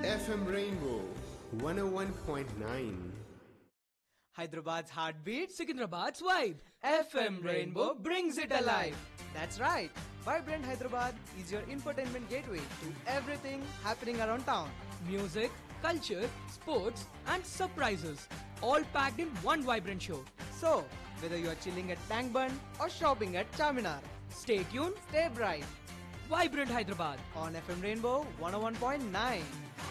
FM Rainbow 101.9. Hyderabad's heartbeat, Secunderabad's vibe. FM Rainbow brings it alive. That's right. Vibrant Hyderabad is your infotainment gateway to everything happening around town. Music, culture, sports, and surprises. All packed in one vibrant show. So, whether you are chilling at Tank Bun or shopping at Charminar, stay tuned, stay bright. Vibrant Hyderabad on FM Rainbow 101.9.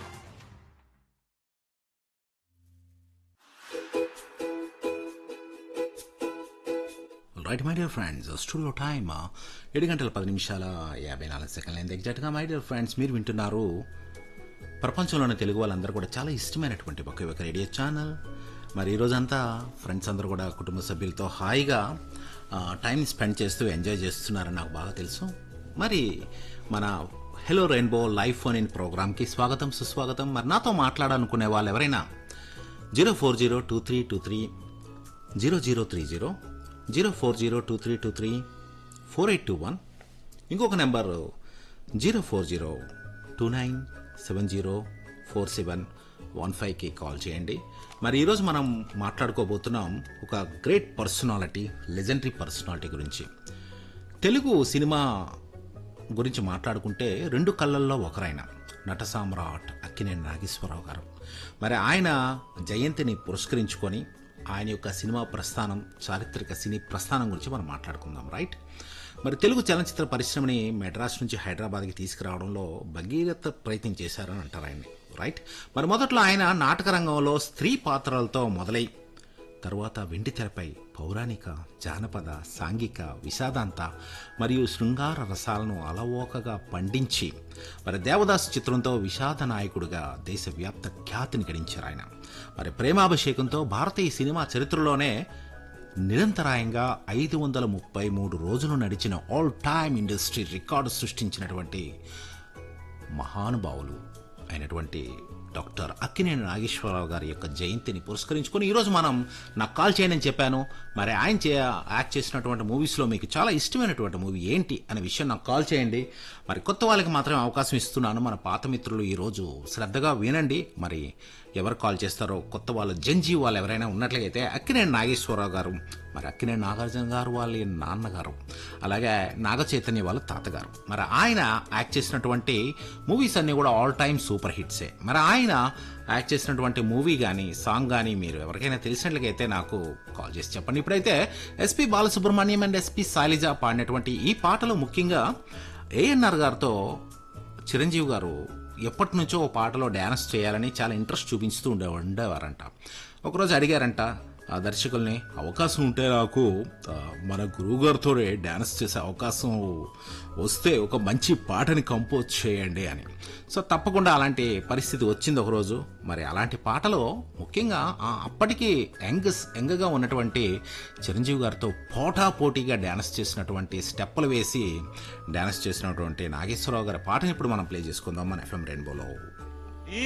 Right my dear friends studio time ఏడు గంటల పది నిమిషాల యాభై నాలుగు సెకండ్లు అయింది ఎగ్జాక్ట్గా my dear friends మీరు వింటున్నారు ప్రపంచంలోని తెలుగు వాళ్ళందరూ కూడా చాలా ఇష్టమైనటువంటి ఒకే ఒక రేడియో ఛానల్ మరి ఈరోజంతా ఫ్రెండ్స్ అందరూ కూడా కుటుంబ సభ్యులతో హాయిగా టైం స్పెండ్ చేస్తూ ఎంజాయ్ చేస్తున్నారని నాకు బాగా తెలుసు మరి మన hello Rainbow live phone in ప్రోగ్రామ్కి స్వాగతం సుస్వాగతం మరి నాతో మాట్లాడాలనుకునే వాళ్ళు ఎవరైనా zero four zero two three two three zero zero three zero zero four zero two three two three four eight two one ఇంకొక number zero four zero two nine seven zero four seven one ఫైవ్కి call చేయండి మరి ఈరోజు మనం మాట్లాడుకోబోతున్నాం ఒక great personality legendary personality గురించి Telugu cinema గురించి మాట్లాడుకుంటే రెండు కళ్ళల్లో ఒకరైన నట సామ్రాట్ అక్కినేని నాగేశ్వరరావు గారు మరి ఆయన జయంతిని పురస్కరించుకొని ఆయన యొక్క సినిమా ప్రస్థానం చారిత్రక సినీ ప్రస్థానం గురించి మనం మాట్లాడుకుందాం రైట్ మరి తెలుగు చలనచిత్ర పరిశ్రమని మెడ్రాస్ నుంచి హైదరాబాద్కి తీసుకురావడంలో భగీరథ ప్రయత్నం చేశారని అంటారు ఆయన్ని రైట్ మరి మొదట్లో ఆయన నాటక రంగంలో స్త్రీ పాత్రలతో మొదలై తరువాత వెండి తెరపై పౌరాణిక జానపద సాంఘిక విషాదాంత మరియు శృంగార రసాలను అలవోకగా పండించి మరి దేవదాసు చిత్రంతో విషాద నాయకుడిగా దేశవ్యాప్త ఖ్యాతిని గడించారు ఆయన మరి ప్రేమాభిషేకంతో భారతీయ సినిమా చరిత్రలోనే నిరంతరాయంగా ఐదు వందల ముప్పై మూడు రోజులు నడిచిన ఆల్ టైమ్ ఇండస్ట్రీ రికార్డు సృష్టించినటువంటి మహానుభావులు అయినటువంటి డాక్టర్ అక్కినేని నాగేశ్వరరావు గారి యొక్క జయంతిని పురస్కరించుకొని ఈరోజు మనం నాకు కాల్ చేయనని చెప్పాను మరి ఆయన చే యాక్ట్ చేసినటువంటి మూవీస్లో మీకు చాలా ఇష్టమైనటువంటి మూవీ ఏంటి అనే విషయం నాకు కాల్ చేయండి మరి కొత్త వాళ్ళకి మాత్రమే అవకాశం ఇస్తున్నాను మన పాత మిత్రులు ఈరోజు శ్రద్ధగా వినండి మరి ఎవరు కాల్ చేస్తారో కొత్త వాళ్ళు జంజీ వాళ్ళు ఎవరైనా ఉన్నట్లయితే అక్కినేని నాగేశ్వరరావు గారు మరి అక్కినేని నాగార్జున గారు వాళ్ళ నాన్నగారు అలాగే నాగ చైతన్య వాళ్ళ తాతగారు మరి ఆయన యాక్ట్ చేసినటువంటి మూవీస్ అన్నీ కూడా ఆల్ టైమ్ సూపర్ హిట్సే మరి ఆయన యాక్ట్ చేసినటువంటి మూవీ కానీ సాంగ్ కానీ మీరు ఎవరికైనా తెలిసినట్లయితే నాకు కాల్ చేసి చెప్పండి ఇప్పుడైతే S P Balasubrahmanyam and S P Sailaja పాడినటువంటి ఈ పాటలో ముఖ్యంగా ఏఎన్ఆర్ గారితో చిరంజీవి గారు ఎప్పటి నుంచో ఓ పాటలో డ్యాన్స్ చేయాలని చాలా ఇంట్రెస్ట్ చూపించుతూ ఉండే ఉండేవారంట ఒకరోజు అడిగారంట ఆ దర్శకుల్ని అవకాశం ఉంటే నాకు ఆ, మన గురువుగారితో డ్యాన్స్ చేసే అవకాశం వస్తే ఒక మంచి పాటని కంపోజ్ చేయండి అని సో తప్పకుండా అలాంటి పరిస్థితి వచ్చింది ఒకరోజు మరి అలాంటి పాటలో ముఖ్యంగా ఆ అప్పటికి యంగ్ యంగ్గా ఉన్నటువంటి చిరంజీవి గారితో పోటా పోటీగా డ్యాన్స్ చేసినటువంటి స్టెప్పులు వేసి డ్యాన్స్ చేసినటువంటి నాగేశ్వరరావు గారి పాటని ఇప్పుడు మనం ప్లే చేసుకుందాం మన ఎఫ్ఎం రెయిన్బోలో